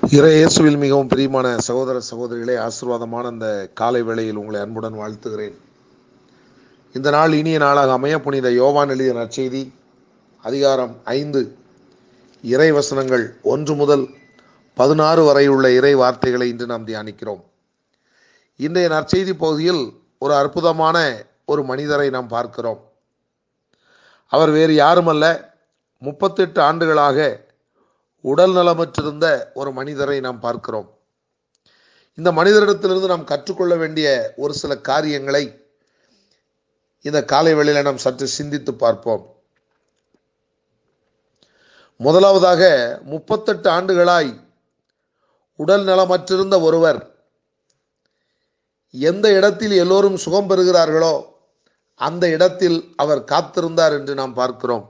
இறை இயேசுவில் மிகவும் பிரியமான சகோதர சகோதரிகளே ஆசீர்வாதமான அந்த காலை வேளையில் உங்களை அன்புடன் வாழ்த்துகிறேன் இந்த நாள் இனிய நாளாக அமைய புனித யோவான் எழுதிய நற்செய்தி அதிகாரம் ஐந்து இறை வசனங்கள் ஒன்று முதல் பதினாறு வரை உள்ள இறை வார்த்தைகளை இன்று நாம் தியானிக்கிறோம் இன்றைய நற்செய்தி பகுதியில் ஒரு அற்புதமான ஒரு மனிதரை நாம் பார்க்கிறோம் அவர் வேறு யாருமல்ல முப்பத்தெட்டு ஆண்டுகளாக உடல் நலமற்றிருந்த ஒரு மனிதரை நாம் பார்க்கிறோம் இந்த மனிதரிடத்திலிருந்து நாம் கற்றுக்கொள்ள வேண்டிய ஒரு சில காரியங்களை இந்த காலை வேளையில நாம் சற்று சிந்தித்து பார்ப்போம் முதலாவதாக முப்பத்தெட்டு ஆண்டுகளாய் உடல் நலமற்றிருந்த ஒருவர் எந்த இடத்தில் எல்லோரும் சுகம் பெறுகிறார்களோ அந்த இடத்தில் அவர் காத்திருந்தார் என்று நாம் பார்க்கிறோம்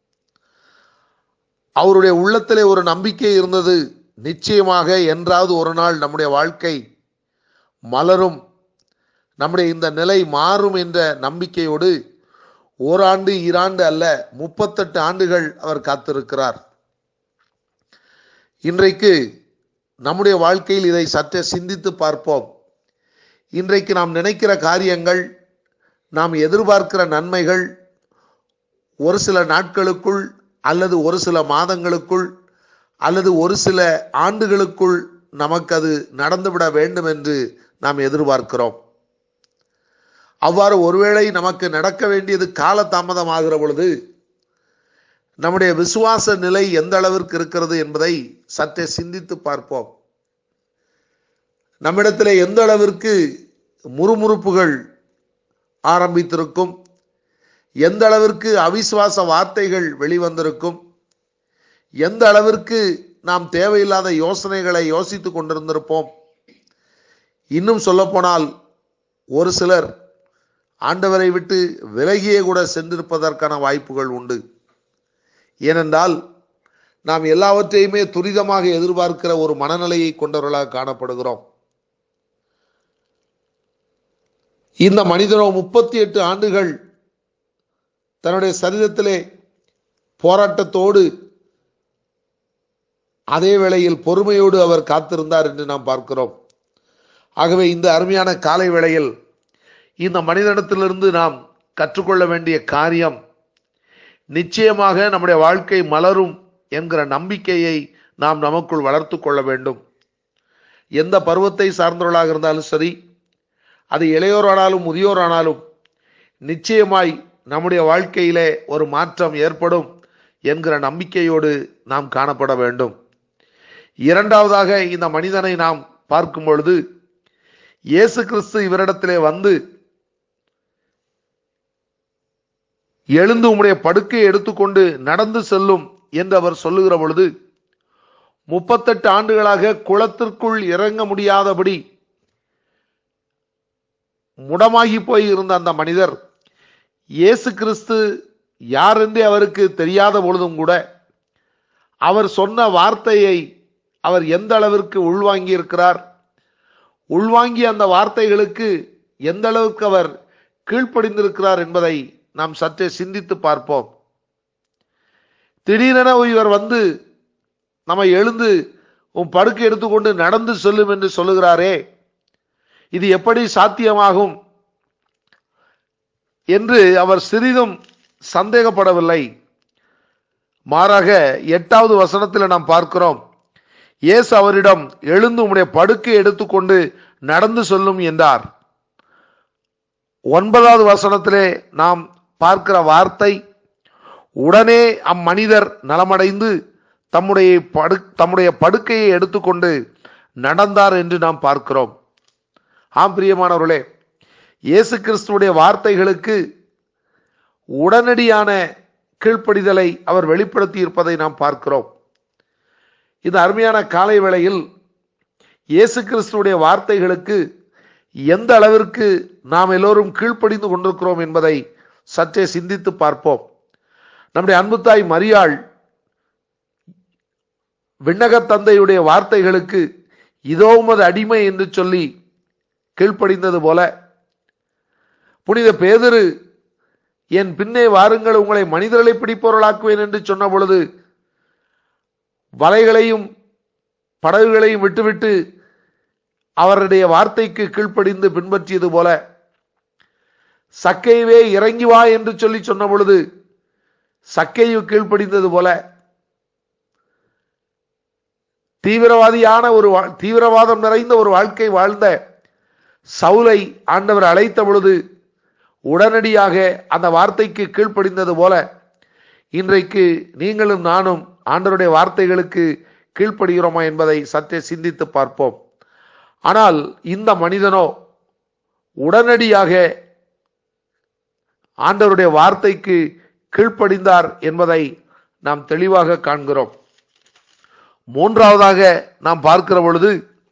அவருடைய உள்ளத்திலே ஒரு நம்பிக்கை இருந்தது நிச்சயமாக என்றாவது ஒரு நாள் நம்முடைய வாழ்க்கை மலரும் நம்முடைய இந்த நிலை மாறும் என்ற நம்பிக்கையோடு ஓராண்டு ஈராண்டு அல்ல முப்பத்தெட்டு ஆண்டுகள் அவர் காத்திருக்கிறார் இன்றைக்கு நம்முடைய வாழ்க்கையில் இதை சற்றே சிந்தித்து பார்ப்போம் இன்றைக்கு நாம் நினைக்கிற காரியங்கள் நாம் எதிர்பார்க்கிற நன்மைகள் ஒரு சில நாட்களுக்குள் அல்லது ஒரு சில மாதங்களுக்குள் அல்லது ஒரு சில ஆண்டுகளுக்குள் நமக்கு அது நடந்துவிட வேண்டும் என்று நாம் எதிர்பார்க்கிறோம் அவ்வாறு ஒருவேளை நமக்கு நடக்க வேண்டியது கால தாமதமாகிற பொழுது நம்முடைய விசுவாச நிலை எந்த அளவிற்கு இருக்கிறது என்பதை சற்றே சிந்தித்து பார்ப்போம் நம்மிடத்தில் எந்த அளவிற்கு முறுமுறுப்புகள் ஆரம்பித்திருக்கும் எந்த அளவிற்கு அவிசுவாச வார்த்தைகள் வெளிவந்திருக்கும் எந்த அளவிற்கு நாம் தேவையில்லாத யோசனைகளை யோசித்து கொண்டிருந்திருப்போம் இன்னும் சொல்லப்போனால் ஒரு சிலர் ஆண்டவரை விட்டு விலகியே கூட சென்றிருப்பதற்கான வாய்ப்புகள் உண்டு ஏனென்றால் நாம் எல்லாவற்றையுமே துரிதமாக எதிர்பார்க்கிற ஒரு மனநிலையை கொண்டவர்களாக காணப்படுகிறோம் இந்த மனிதனோ முப்பத்தி எட்டு ஆண்டுகள் தன்னுடைய சரீரத்திலே போராட்டத்தோடு அதே வேளையில் பொறுமையோடு அவர் காத்திருந்தார் என்று நாம் பார்க்கிறோம் ஆகவே இந்த அருமையான காலை வேளையில் இந்த மனிதனிடத்திலிருந்து நாம் கற்றுக்கொள்ள வேண்டிய காரியம் நிச்சயமாக நம்முடைய வாழ்க்கை மலரும் என்கிற நம்பிக்கையை நாம் நமக்குள் வளர்த்து கொள்ள வேண்டும் எந்த பருவத்தை சார்ந்தவர்களாக இருந்தாலும் சரி அது இளையோரானாலும் முதியோரானாலும் நிச்சயமாய் நம்முடைய வாழ்க்கையிலே ஒரு மாற்றம் ஏற்படும் என்கிற நம்பிக்கையோடு நாம் காணப்பட வேண்டும் இரண்டாவதாக இந்த மனிதனை நாம் பார்க்கும் பொழுது இயேசு கிறிஸ்து இவரிடத்திலே வந்து எழுந்து உம்முடைய படுக்கையை எடுத்துக்கொண்டு நடந்து செல்லும் என்று அவர் சொல்லுகிற பொழுது முப்பத்தெட்டு ஆண்டுகளாக குளத்திற்குள் இறங்க முடியாதபடி முடமாகி போய் இருந்த அந்த மனிதர் இயேசு கிறிஸ்து யார் என்றே அவருக்கு தெரியாத பொழுதும் கூட அவர் சொன்ன வார்த்தையை அவர் எந்த அளவிற்கு உள்வாங்கி இருக்கிறார் உள்வாங்கி அந்த வார்த்தைகளுக்கு எந்த அளவுக்கு அவர் கீழ்ப்படிந்திருக்கிறார் என்பதை நாம் சற்றே சிந்தித்து பார்ப்போம் திடீரென இவர் வந்து நம்ம எழுந்து உன் படுக்கை எடுத்துக்கொண்டு நடந்து செல்லும் என்று சொல்லுகிறாரே இது எப்படி சாத்தியமாகும் என்று அவர் சிறிதும் சந்தேகப்படவில்லை மாறாக எட்டாவது வசனத்தில் நாம் பார்க்கிறோம் இயேசு அவரிடம் எழுந்து உம்முடைய படுக்கை எடுத்துக்கொண்டு நடந்து சொல்லும் என்றார் ஒன்பதாவது வசனத்திலே நாம் பார்க்கிற வார்த்தை உடனே அம்மனிதர் நலமடைந்து தம்முடைய படு தம்முடைய படுக்கையை எடுத்துக்கொண்டு நடந்தார் என்று நாம் பார்க்கிறோம் ஆம் பிரியமானவர்களே இயேசு கிறிஸ்துவுடைய வார்த்தைகளுக்கு உடனடியான கீழ்ப்படிதலை அவர் வெளிப்படுத்தி இருப்பதை நாம் பார்க்கிறோம் இந்த அருமையான காலை வேளையில் இயேசு கிறிஸ்துவுடைய வார்த்தைகளுக்கு எந்த அளவிற்கு நாம் எல்லோரும் கீழ்ப்படிந்து கொண்டிருக்கிறோம் என்பதை சற்றே சிந்தித்து பார்ப்போம் நம்முடைய அன்புத்தாய் மரியாள் விண்ணக தந்தையுடைய வார்த்தைகளுக்கு இதோ உமது அடிமை என்று சொல்லி கீழ்ப்படிந்தது போல புனித பேதரு என் பின்னே வாருங்கள் உங்களை மனிதர்களை பிடிப்பவர்களாக்குவேன் என்று சொன்ன பொழுது வலைகளையும் படகுகளையும் விட்டுவிட்டு அவருடைய வார்த்தைக்கு கீழ்ப்படிந்து பின்பற்றியது போல சக்கையவே இறங்கி வா என்று சொல்லி சொன்ன பொழுது சக்கையு கீழ்ப்படிந்தது போல தீவிரவாதியான ஒரு வா- தீவிரவாதம் நிறைந்த ஒரு வாழ்க்கை வாழ்ந்த சவுலை ஆண்டவர் அழைத்த பொழுது உடனடியாக அந்த வார்த்தைக்கு கீழ்ப்படிந்தது போல இன்றைக்கு நீங்களும் நானும் ஆண்டவருடைய வார்த்தைகளுக்கு கீழ்ப்படுகிறோமா என்பதை சற்றே சிந்தித்து பார்ப்போம் ஆனால் இந்த மனிதனோ உடனடியாக ஆண்டவருடைய வார்த்தைக்கு கீழ்ப்படிந்தார் என்பதை நாம் தெளிவாக காண்கிறோம் மூன்றாவதாக நாம் பார்க்கிற பொழுது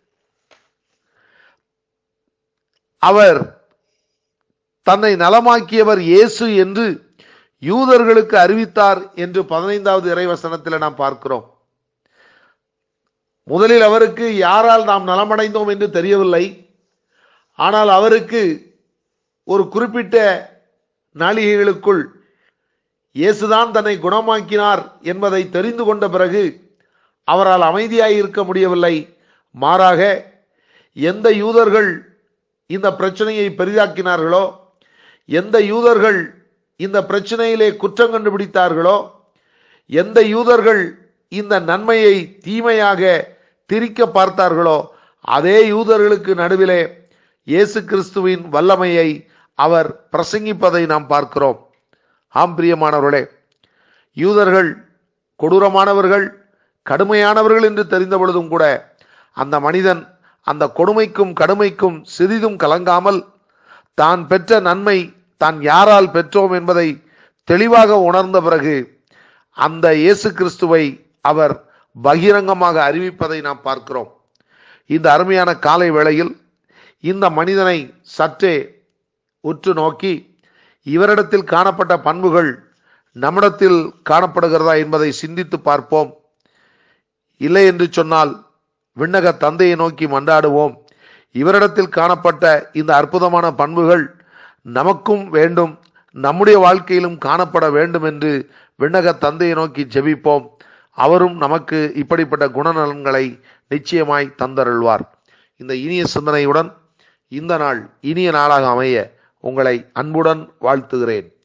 அவர் தன்னை நலமாக்கியவர் இயேசு என்று யூதர்களுக்கு அறிவித்தார் என்று பதினைந்தாவது இறைவசனத்தில் நாம் பார்க்கிறோம் முதலில் அவருக்கு யாரால் நாம் நலமடைந்தோம் என்று தெரியவில்லை ஆனால் அவருக்கு ஒரு குறிப்பிட்ட நாளிகைகளுக்குள் இயேசுதான் தன்னை குணமாக்கினார் என்பதை தெரிந்து கொண்ட பிறகு அவரால் அமைதியாய் இருக்க முடியவில்லை மாறாக எந்த யூதர்கள் இந்த பிரச்சனையை பெரிதாக்கினார்களோ எந்த யூதர்கள் இந்த பிரச்சனையிலே குற்றம் கண்டுபிடித்தார்களோ எந்த யூதர்கள் இந்த நன்மையை தீமையாக திரிக்க பார்த்தார்களோ அதே யூதர்களுக்கு நடுவிலே இயேசு கிறிஸ்துவின் வல்லமையை அவர் பிரசங்கிப்பதை நாம் பார்க்கிறோம் ஆம் பிரியமானவர்களே யூதர்கள் கொடூரமானவர்கள் கடுமையானவர்கள் என்று தெரிந்த பொழுதும் கூட அந்த மனிதன் அந்த கொடுமைக்கும் கடுமைக்கும் சிறிதும் கலங்காமல் தான் பெற்ற நன்மை தான் யாரால் பெற்றோம் என்பதை தெளிவாக உணர்ந்த பிறகு அந்த இயேசு கிறிஸ்துவை அவர் பகிரங்கமாக அறிவிப்பதை நாம் பார்க்கிறோம் இந்த அருமையான காலை வேளையில் இந்த மனிதனை சற்றே உற்று நோக்கி இவரிடத்தில் காணப்பட்ட பண்புகள் நம்மிடத்தில் காணப்படுகிறதா என்பதை சிந்தித்து பார்ப்போம் இல்லை என்று சொன்னால் விண்ணக தந்தையை நோக்கி மன்றாடுவோம் இவரிடத்தில் காணப்பட்ட இந்த அற்புதமான பண்புகள் நமக்கும் வேண்டும் நம்முடைய வாழ்க்கையிலும் காணப்பட வேண்டும் என்று விண்ணக தந்தையை நோக்கி ஜெபிப்போம் அவரும் நமக்கு இப்படிப்பட்ட குணநலன்களை நிச்சயமாய் தந்தருள்வார் இந்த இனிய சிந்தனையுடன் இந்த நாள் இனிய நாளாக அமைய உங்களை அன்புடன் வாழ்த்துகிறேன்